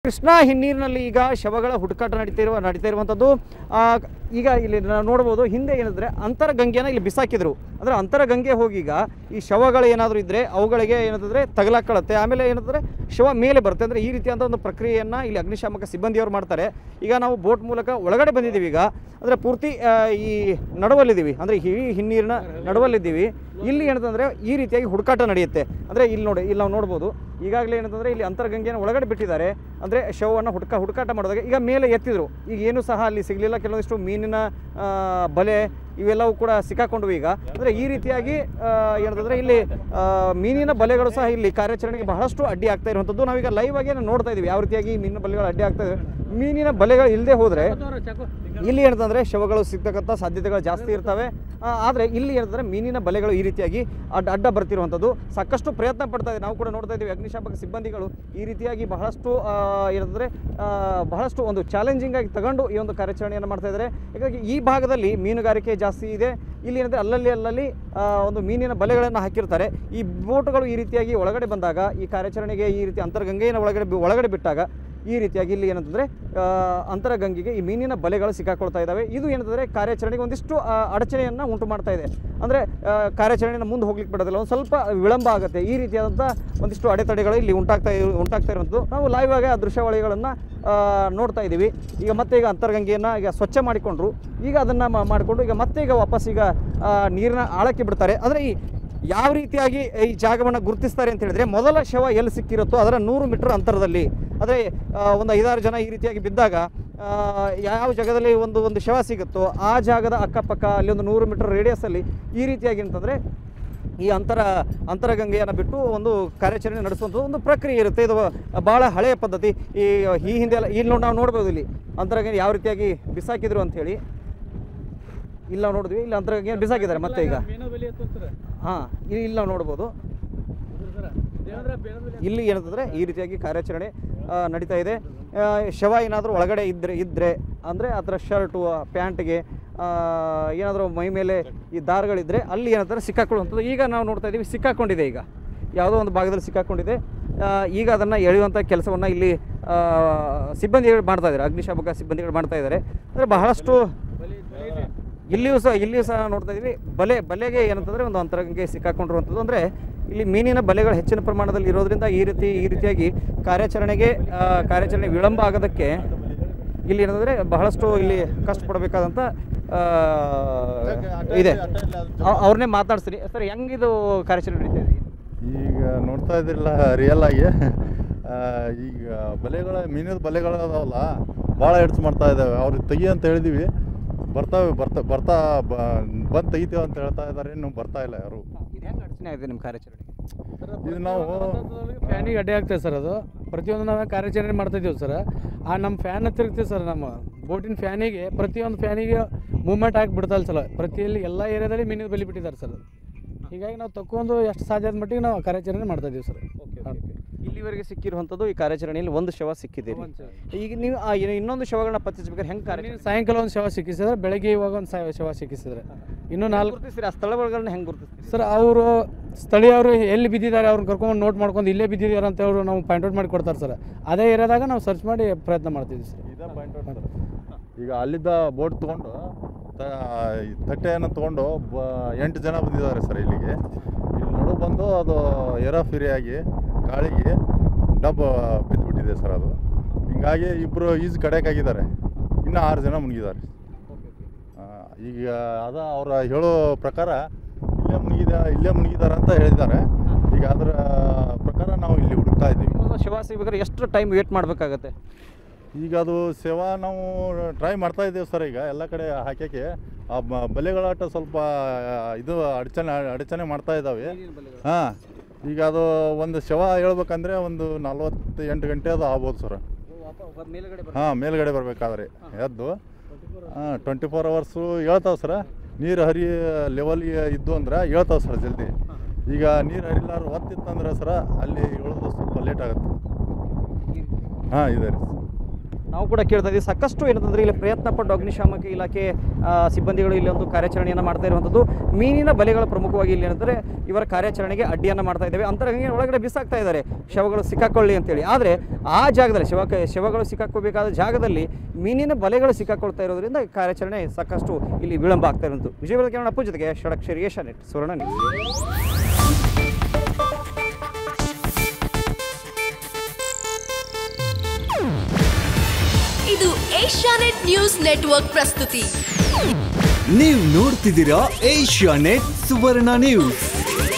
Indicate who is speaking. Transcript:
Speaker 1: ಕೃಷ್ಣಾ ಹಿನ್ನೀರಿನಲ್ಲಿ ಈಗ ಶವಗಳ ಹುಡುಕಾಟ ನಡೀತಿರುವ ನಡೀತಾ ಇರುವಂಥದ್ದು ಆ, ಈಗ ಇಲ್ಲಿ ನಾವು ನೋಡ್ಬೋದು ಹಿಂದೆ ಏನಂದರೆ ಅಂತರಗಂಗೆನ ಇಲ್ಲಿ ಬಿಸಾಕಿದ್ರು ಅಂದರೆ ಅಂತರಗಂಗೆ ಹೋಗಿ ಈಗ ಈ ಶವಗಳು ಏನಾದರೂ ಇದ್ದರೆ ಅವುಗಳಿಗೆ ಏನಂತಂದರೆ ತಗಲಾಕೊಳ್ಳುತ್ತೆ ಆಮೇಲೆ ಏನಂತಂದರೆ ಶವ ಮೇಲೆ ಬರುತ್ತೆ ಅಂದರೆ ಈ ರೀತಿಯಾದ ಒಂದು ಪ್ರಕ್ರಿಯೆಯನ್ನು ಇಲ್ಲಿ ಅಗ್ನಿಶಾಮಕ ಸಿಬ್ಬಂದಿಯವರು ಮಾಡ್ತಾರೆ ಈಗ ನಾವು ಬೋಟ್ ಮೂಲಕ ಒಳಗಡೆ ಬಂದಿದ್ದೀವಿ ಈಗ ಅಂದರೆ ಪೂರ್ತಿ ಆ, ಈ ನಡುವಲ್ಲಿದ್ದೀವಿ ಅಂದರೆ ಈ ಹಿನ್ನೀರಿನ ನಡುವಲ್ಲಿದ್ದೀವಿ ಇಲ್ಲಿ ಏನಂತಂದರೆ ಈ ರೀತಿಯಾಗಿ ಹುಡುಕಾಟ ನಡೆಯುತ್ತೆ ಅಂದರೆ ಇಲ್ಲಿ ನೋಡಿ ಇಲ್ಲಿ ನಾವು ನೋಡ್ಬೋದು ಈಗಾಗಲೇ ಏನಂತಂದರೆ ಇಲ್ಲಿ ಅಂತರ್ಗಂಗೆಯನ್ನು ಒಳಗಡೆ ಬಿಟ್ಟಿದ್ದಾರೆ ಅಂದರೆ ಶವವನ್ನು ಹುಡುಕ ಹುಡುಕಾಟ ಮಾಡಿದಾಗ ಈಗ ಮೇಲೆ ಎತ್ತಿದ್ರು ಈಗ ಏನೂ ಸಹ ಅಲ್ಲಿ ಸಿಗಲಿಲ್ಲ ಕೆಲವೊಂದಿಷ್ಟು ಮೀನಿನ ಆ, ಬಲೆ ಇವೆಲ್ಲವೂ ಕೂಡ ಸಿಕ್ಕಾಕೊಂಡ್ವು ಈಗ ಅಂದರೆ ಈ ರೀತಿಯಾಗಿ ಆ, ಏನಂತಂದರೆ ಇಲ್ಲಿ ಆ, ಮೀನಿನ ಬಲೆಗಳು ಸಹ ಇಲ್ಲಿ ಕಾರ್ಯಾಚರಣೆಗೆ ಬಹಳಷ್ಟು ಅಡ್ಡಿ ಆಗ್ತಾ ಇರುವಂಥದ್ದು ನಾವೀಗ ಲೈವ್ ಆಗಿ ನೋಡ್ತಾ ಇದ್ದೀವಿ ಯಾವ ರೀತಿಯಾಗಿ ಮೀನಿನ ಬಲೆಗಳು ಅಡ್ಡಿ ಆಗ್ತಾ ಇವೆ ಮೀನಿನ ಬಲೆಗಳು ಇಲ್ಲದೆ ಹೋದರೆ ಇಲ್ಲಿ ಏನಂತಂದರೆ ಶವಗಳು ಸಿಗ್ತಕ್ಕಂಥ ಸಾಧ್ಯತೆಗಳು ಜಾಸ್ತಿ ಇರ್ತವೆ ಆದರೆ ಇಲ್ಲಿ ಏನಂತಂದರೆ ಮೀನಿನ ಬಲೆಗಳು ಈ ರೀತಿಯಾಗಿ ಅಡ್ಡ ಅಡ್ಡ ಬರ್ತಿರುವಂಥದ್ದು ಸಾಕಷ್ಟು ಪ್ರಯತ್ನ ಪಡ್ತಾ ಇದೆ ನಾವು ಕೂಡ ನೋಡ್ತಾ ಇದ್ದೀವಿ ಅಗ್ನಿಶಾಮಕ ಸಿಬ್ಬಂದಿಗಳು ಈ ರೀತಿಯಾಗಿ ಬಹಳಷ್ಟು ಆ, ಏನಂತಂದರೆ ಆ, ಬಹಳಷ್ಟು ಒಂದು ಚಾಲೆಂಜಿಂಗ್ ಆಗಿ ತಗೊಂಡು ಈ ಒಂದು ಕಾರ್ಯಾಚರಣೆಯನ್ನು ಮಾಡ್ತಾ ಇದ್ದಾರೆ ಹಾಗಾಗಿ ಈ ಭಾಗದಲ್ಲಿ ಮೀನುಗಾರಿಕೆ ಜಾಸ್ತಿ ಇದೆ ಇಲ್ಲಿ ಏನಂದರೆ ಅಲ್ಲಲ್ಲಿ ಅಲ್ಲಲ್ಲಿ ಆ, ಒಂದು ಮೀನಿನ ಬಲೆಗಳನ್ನು ಹಾಕಿರ್ತಾರೆ ಈ ಬೋಟುಗಳು ಈ ರೀತಿಯಾಗಿ ಒಳಗಡೆ ಬಂದಾಗ ಈ ಕಾರ್ಯಾಚರಣೆಗೆ ಈ ರೀತಿ ಅಂತರ್ಗಂಗೆಯನ್ನು ಒಳಗಡೆ ಬಿ- ಒಳಗಡೆ ಬಿಟ್ಟಾಗ ಈ ರೀತಿಯಾಗಿ ಇಲ್ಲಿ ಏನಂತಂದರೆ ಅಂತರಗಂಗೆಗೆ ಈ ಮೀನಿನ ಬಲೆಗಳು ಸಿಕ್ಕಾಕೊಳ್ತಾ ಇದ್ದಾವೆ ಇದು ಏನಂತಂದರೆ ಕಾರ್ಯಾಚರಣೆಗೆ ಒಂದಿಷ್ಟು ಆ, ಅಡಚಣೆಯನ್ನು ಉಂಟು ಮಾಡ್ತಾ ಇದೆ ಅಂದರೆ ಕಾರ್ಯಾಚರಣೆಯನ್ನು ಮುಂದೆ ಹೋಗ್ಲಿಕ್ಕೆ ಬಿಡೋದಿಲ್ಲ ಒಂದು ಸ್ವಲ್ಪ ವಿಳಂಬ ಆಗುತ್ತೆ ಈ ರೀತಿಯಾದಂಥ ಒಂದಿಷ್ಟು ಅಡೆತಡೆಗಳು ಇಲ್ಲಿ ಉಂಟಾಗ್ತಾ ಇರು ಉಂಟಾಗ್ತಾ ಇರುವಂಥದ್ದು ನಾವು ಲೈವ್ ಆಗಿ ಆ ದೃಶ್ಯಾವಳಿಗಳನ್ನು ನೋಡ್ತಾ ಇದ್ದೀವಿ ಈಗ ಮತ್ತೆ ಈಗ ಅಂತರ್ಗಂಗೆಯನ್ನು ಈಗ ಸ್ವಚ್ಛ ಮಾಡಿಕೊಂಡ್ರು ಈಗ ಅದನ್ನು ಮಾಡಿಕೊಂಡು ಈಗ ಮತ್ತೆ ಈಗ ವಾಪಸ್ ಈಗ ಆ, ನೀರಿನ ಆಳಕ್ಕೆ ಬಿಡ್ತಾರೆ ಅಂದರೆ ಈ ಯಾವ ರೀತಿಯಾಗಿ ಈ ಜಾಗವನ್ನು ಗುರುತಿಸ್ತಾರೆ ಅಂತ ಹೇಳಿದ್ರೆ ಮೊದಲ ಶವ ಎಲ್ಲಿ ಸಿಕ್ಕಿರುತ್ತೋ ಅದರ ನೂರು ಮೀಟರ್ ಅಂತರದಲ್ಲಿ ಅಂದರೆ ಆ, ಒಂದು ಐದಾರು ಜನ ಈ ರೀತಿಯಾಗಿ ಬಿದ್ದಾಗ ಆ, ಯಾವ ಜಾಗದಲ್ಲಿ ಒಂದು ಒಂದು ಶವ ಸಿಗುತ್ತೋ ಆ ಜಾಗದ ಅಕ್ಕಪಕ್ಕ ಅಲ್ಲಿ ಒಂದು ನೂರು ಮೀಟರ್ ರೇಡಿಯಸಲ್ಲಿ ಈ ರೀತಿಯಾಗಿ ಅಂತಂದರೆ ಈ ಅಂತರ ಅಂತರಗಂಗೆಯನ್ನು ಬಿಟ್ಟು ಒಂದು ಕಾರ್ಯಾಚರಣೆ ನಡೆಸುವಂಥದ್ದು ಒಂದು ಪ್ರಕ್ರಿಯೆ ಇರುತ್ತೆ ಇದು ಭಾಳ ಹಳೆಯ ಪದ್ಧತಿ ಈ ಈ ಹಿಂದೆ ಎಲ್ಲ ಇಲ್ಲಿ ನೋಡಿ ನಾವು ನೋಡ್ಬೋದು ಇಲ್ಲಿ ಅಂತರಗಂಗೆ ಯಾವ ರೀತಿಯಾಗಿ ಬಿಸಾಕಿದ್ರು ಅಂತ ಹೇಳಿ ಇಲ್ಲಿ ನಾವು ನೋಡಿದ್ವಿ ಇಲ್ಲಿ ಅಂತರಗಂಗೆ ಬಿಸಾಕಿದ್ದಾರೆ ಮತ್ತೆ ಈಗ ಹಾಂ ಇಲ್ಲಿ ಇಲ್ಲಿ ನಾವು ನೋಡ್ಬೋದು ಇಲ್ಲಿ ಏನಂತಂದರೆ ಈ ರೀತಿಯಾಗಿ ಕಾರ್ಯಾಚರಣೆ ಆ, ನಡೀತಾ ಇದೆ ಆ, ಶವ ಏನಾದರೂ ಒಳಗಡೆ ಇದ್ದರೆ ಇದ್ದರೆ ಅಂದರೆ ಅದರ ಶರ್ಟು ಪ್ಯಾಂಟ್ಗೆ ಏನಾದರೂ ಮೈ ಮೇಲೆ ಈ ದಾರಗಳಿದ್ದರೆ ಅಲ್ಲಿ ಏನಂತಾರೆ ಸಿಕ್ಕಾಕೊಳ್ಳುವಂಥದ್ದು ಈಗ ನಾವು ನೋಡ್ತಾ ಇದ್ದೀವಿ ಸಿಕ್ಕಾಕೊಂಡಿದೆ ಈಗ ಯಾವುದೋ ಒಂದು ಭಾಗದಲ್ಲಿ ಸಿಕ್ಕಾಕೊಂಡಿದೆ ಆ, ಈಗ ಅದನ್ನು ಎಳೆಯುವಂಥ ಕೆಲಸವನ್ನು ಇಲ್ಲಿ ಆ, ಸಿಬ್ಬಂದಿಗಳು ಮಾಡ್ತಾ ಇದ್ದಾರೆ ಅಗ್ನಿಶಾಮಕ ಸಿಬ್ಬಂದಿಗಳು ಮಾಡ್ತಾ ಇದ್ದಾರೆ ಅಂದರೆ ಬಹಳಷ್ಟು ಇಲ್ಲಿಯೂ ಸಹ ಇಲ್ಲಿಯೂ ಸಹ ನೋಡ್ತಾ ಇದ್ದೀವಿ ಬಲೆ ಬಲೆಗೆ ಏನಂತಂದರೆ ಒಂದು ಅಂತರಂಗಕ್ಕೆ ಸಿಕ್ಕಾಕೊಂಡಿರುವಂಥದ್ದು ಅಂದರೆ ಇಲ್ಲಿ ಮೀನಿನ ಬಲೆಗಳು ಹೆಚ್ಚಿನ ಪ್ರಮಾಣದಲ್ಲಿ ಇರೋದ್ರಿಂದ ಈ ರೀತಿ ಈ ರೀತಿಯಾಗಿ ಕಾರ್ಯಾಚರಣೆಗೆ ಆ, ಕಾರ್ಯಾಚರಣೆ ವಿಳಂಬ ಆಗೋದಕ್ಕೆ ಇಲ್ಲಿ ಏನಂದರೆ ಬಹಳಷ್ಟು ಇಲ್ಲಿ ಕಷ್ಟಪಡಬೇಕಾದಂಥ ಆ, ಇದೆ ಅವ್- ಅವ್ರನ್ನೇ ಮಾತಾಡ್ತೀನಿ ಸರ್ ಹೆಂಗಿದು ಕಾರ್ಯಾಚರಣೆ ನಡೀತಾ ಇದೆ
Speaker 2: ಈಗ ನೋಡ್ತಾ ಇದ್ದಿರಲ್ಲ ರಿಯಲ್ ಆಗಿ ಆ, ಈಗ ಬಲೆಗಳ ಮೀನಿನ ಬಲೆಗಳು ಅದಾವಲ್ಲ ಭಾಳ ಎಡ್ಸ್ ಮಾಡ್ತಾ ಇದ್ದಾವೆ ಅವ್ರಿಗೆ ತೆಗಿ ಅಂತ ಹೇಳಿದೀವಿ ಬರ್ತಾವೆ ಬರ್ತಾ ಬರ್ತಾ ಬಂದು ತೆಗಿತೀವಿ ಅಂತ ಹೇಳ್ತಾ ಇದ್ದಾರೆ ಇನ್ನು ಬರ್ತಾ ಇಲ್ಲ ಯಾರು
Speaker 1: ಇದು ಹೆಂಗೆ ಅಡಚಣೆ ಆಗಿದೆ ನಿಮ್ಮ ಕಾರ್ಯಾಚರಣೆ
Speaker 2: ಇದು ನಾವು
Speaker 3: ಫ್ಯಾನಿಗೆ ಅಡ್ಡಿ ಆಗ್ತದೆ ಸರ್ ಅದು ಪ್ರತಿಯೊಂದು ನಾವು ಕಾರ್ಯಾಚರಣೆ ಮಾಡ್ತಾ ಇದ್ದೀವಿ ಸರ್ ಆ ನಮ್ಮ ಫ್ಯಾನ್ ತಿರುಗ್ತೀವಿ ಸರ್ ನಮ್ಮ ಬೋಟಿನ ಫ್ಯಾನಿಗೆ ಪ್ರತಿಯೊಂದು ಫ್ಯಾನಿಗೆ ಮೂವ್ಮೆಂಟ್ ಹಾಕಿ ಬಿಡ್ತಲ್ಲ ಸರ್ ಪ್ರತಿಯಲ್ಲಿ ಎಲ್ಲ ಏರಿಯಾದಲ್ಲಿ ಮೀನಿನ ಬಲಿ ಬಿಟ್ಟಿದ್ದಾರೆ ಸರ್ ಹೀಗಾಗಿ ನಾವು ತಕ್ಕೊಂಡು ಎಷ್ಟು ಸಾಧ್ಯ ಆದ ಮಟ್ಟಿಗೆ ನಾವು ಕಾರ್ಯಾಚರಣೆ ಮಾಡ್ತಾ ಇದ್ದೀವಿ ಸರ್
Speaker 1: ಇಲ್ಲಿವರೆಗೆ ಸಿಕ್ಕಿರುವಂಥದ್ದು ಈ ಕಾರ್ಯಾಚರಣೆಯಲ್ಲಿ ಒಂದು ಶವ ಸಿಕ್ಕಿದ್ದೀರಿ ಈಗ ನೀವು ಆ ಇನ್ನು- ಇನ್ನೊಂದು ಶವಗಳನ್ನ ಪತ್ತೆಹಚ್ಚಬೇಕಾದ್ರೆ ಹೆಂಗೆ ಕಾರ್ಯಾಚರಣೆ
Speaker 3: ಸಾಯಂಕಾಲ ಒಂದು ಶವ ಸಿಕ್ಕಿಸಿದ್ರೆ ಬೆಳಗ್ಗೆ ಇವಾಗ ಒಂದು ಸಾಯ ಶವ ಸಿಕ್ಕಿಸಿದ್ರೆ ಇನ್ನು ನಾಲ್ಕು
Speaker 1: ಗುರುತಿಸ್ತೀರಿ ಆ ಸ್ಥಳಗಳನ್ನ ಹೆಂಗೆ ಗುರುತಿಸ್ತೀರಿ
Speaker 3: ಸರ್ ಅವರು ಸ್ಥಳೀಯರು ಎಲ್ಲಿ ಬಿದ್ದಿದ್ದಾರೆ ಅವ್ರನ್ನ ಕರ್ಕೊಂಡು ನೋಟ್ ಮಾಡ್ಕೊಂಡು ಇಲ್ಲೇ ಬಿದ್ದಿದ್ದಾರೆ ಅಂತ ಅವರು ನಾವು ಪಾಯಿಂಟ್ ಔಟ್ ಮಾಡಿ ಕೊಡ್ತಾರೆ ಸರ್ ಅದೇ ಏರಿಯಾದಾಗ ನಾವು ಸರ್ಚ್ ಮಾಡಿ ಪ್ರಯತ್ನ ಮಾಡ್ತಿದ್ವಿ ಸರ್
Speaker 2: ಇದೇ ಪಾಯಿಂಟ್ ಔಟ್ ಈಗ ಅಲ್ಲಿದ್ದ ಬೋಟ್ ತೊಗೊಂಡು ತಟ್ಟೆಯನ್ನು ತೊಗೊಂಡು ಬ ಎಂಟು ಜನ ಬಂದಿದ್ದಾರೆ ಸರ್ ಇಲ್ಲಿಗೆ ಇಲ್ಲಿ ನಡು ಬಂದು ಅದು ಏರಾಫಿರಿಯಾಗಿ ಗಾಳಿಗೆ ಡಬ್ ಬಿದ್ದುಬಿಟ್ಟಿದೆ ಸರ್ ಅದು ಹಿಂಗಾಗಿ ಇಬ್ಬರು ಈಜು ಕಡೆಗಾಗಿದ್ದಾರೆ ಇನ್ನೂ ಆರು ಜನ ಮುಳುಗಿದ್ದಾರೆ ಆ, ಈಗ ಅದ ಅವರ ಹೇಳೋ ಪ್ರಕಾರ ಇಲ್ಲೇ ಮುಳುಗಿದ ಇಲ್ಲೇ ಮುಳುಗಿದ್ದಾರೆ ಅಂತ ಹೇಳಿದ್ದಾರೆ ಈಗ ಅದರ ಪ್ರಕಾರ ನಾವು ಇಲ್ಲಿ ಹುಡುಕ್ತಾ ಇದ್ದೀವಿ
Speaker 1: ಒಂದು ಶವ ಸಿಗ್ಬೇಕಾದ್ರೆ ಎಷ್ಟು ಟೈಮ್ ವೇಟ್ ಮಾಡಬೇಕಾಗತ್ತೆ
Speaker 2: ಈಗ ಅದು ಸೇವಾ ನಾವು ಟ್ರೈ ಮಾಡ್ತಾ ಇದ್ದೇವೆ ಸರ್ ಈಗ ಎಲ್ಲ ಕಡೆ ಹಾಕೋಕ್ಕೆ ಆ ಬ- ಬಲೆಗಳಾಟ ಸ್ವಲ್ಪ ಆ, ಇದು ಅಡಚಣೆ ಅಡಚಣೆ ಮಾಡ್ತಾ ಇದ್ದಾವೆ ಹಾಂ ಈಗ ಅದು ಒಂದು ಶವ ಹೇಳ್ಬೇಕಂದ್ರೆ ಒಂದು ನಲ್ವತ್ತು ಎಂಟು ಗಂಟೆ ಅದು ಆಗ್ಬೋದು ಸರ್
Speaker 1: ಮೇಲ್ಗಡೆ
Speaker 2: ಹಾಂ ಮೇಲ್ಗಡೆ ಬರಬೇಕಾದ್ರೆ ಎದ್ದು ಹಾಂ ಟ್ವೆಂಟಿ ಫೋರ್ ಅವರ್ಸು ಹೇಳ್ತಾವೆ ಸರ್ ನೀರು ಹರಿ ಲೆವೆಲ್ ಇದ್ದು ಅಂದ್ರೆ ಹೇಳ್ತಾವೆ ಸರ್ ಜಲ್ದಿ ಈಗ ನೀರು ಹರಿಲಾರ ಒತ್ತಿತ್ತಂದ್ರೆ ಸರ ಅಲ್ಲಿ ಇಳೋದು ಸ್ವಲ್ಪ ಲೇಟ್ ಆಗುತ್ತೆ ಹಾಂ ಇದೆ ರೀ
Speaker 1: ನಾವು ಕೂಡ ಕೇಳ್ತಾ ಇದ್ದೀವಿ ಸಾಕಷ್ಟು ಏನಂತಂದ್ರೆ ಇಲ್ಲಿ ಪ್ರಯತ್ನ ಪಟ್ಟು ಅಗ್ನಿಶಾಮಕ ಇಲಾಖೆ ಆ, ಸಿಬ್ಬಂದಿಗಳು ಇಲ್ಲಿ ಒಂದು ಕಾರ್ಯಾಚರಣೆಯನ್ನು ಮಾಡ್ತಾ ಇರುವಂಥದ್ದು ಮೀನಿನ ಬಲೆಗಳು ಪ್ರಮುಖವಾಗಿ ಇಲ್ಲಿ ಏನಂದರೆ ಇವರ ಕಾರ್ಯಾಚರಣೆಗೆ ಅಡ್ಡಿಯನ್ನು ಮಾಡ್ತಾ ಇದ್ದೇವೆ ಅಂತರಂಗ ಒಳಗಡೆ ಬಿಸಾಕ್ತಾ ಇದ್ದಾರೆ ಶವಗಳು ಸಿಕ್ಕಾಕೊಳ್ಳಿ ಅಂತೇಳಿ ಆದರೆ ಆ ಜಾಗದಲ್ಲಿ ಶವ ಶವಗಳು ಸಿಕ್ಕಾಕೋಬೇಕಾದ ಜಾಗದಲ್ಲಿ ಮೀನಿನ ಬಲೆಗಳು ಸಿಕ್ಕಾಕೊಳ್ತಾ ಇರೋದ್ರಿಂದ ಕಾರ್ಯಾಚರಣೆ ಸಾಕಷ್ಟು ಇಲ್ಲಿ ವಿಳಂಬ ಆಗ್ತಾ ಇರುವಂಥದ್ದು ವಿಜಯಪುರ ಕೇರಳ ಅಪ್ಪು ಜೊತೆಗೆ ಷಡಕ್ಷರಿ ಏಷ್ಯಾನೆಟ್ ಸುವರ್ಣ ನ್ಯೂಸ್
Speaker 4: ಇದು ಏಷ್ಯಾನೆಟ್ ನ್ಯೂಸ್ ನೆಟ್ವರ್ಕ್ ಪ್ರಸ್ತುತಿ
Speaker 5: ನೀವು ನೋಡ್ತಿದ್ದೀರಾ ಏಷ್ಯಾ ನೆಟ್ ಸುವರ್ಣ ನ್ಯೂಸ್